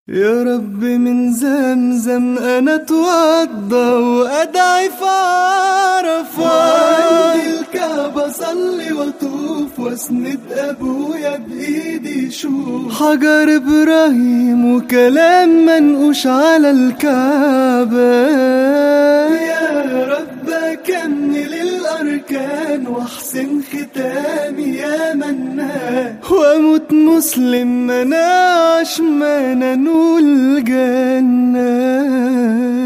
يا رب من زمزم انا اتوضى وادعي في عرفة وعند الكعبة صلي واطوف واسند ابويا بايدي شوف حجر ابراهيم وكلام منقوش على الكعبة يا رب اكمل الاركان واحسن ختامي يا منان واموت مسلم مناش ما ننول الجنة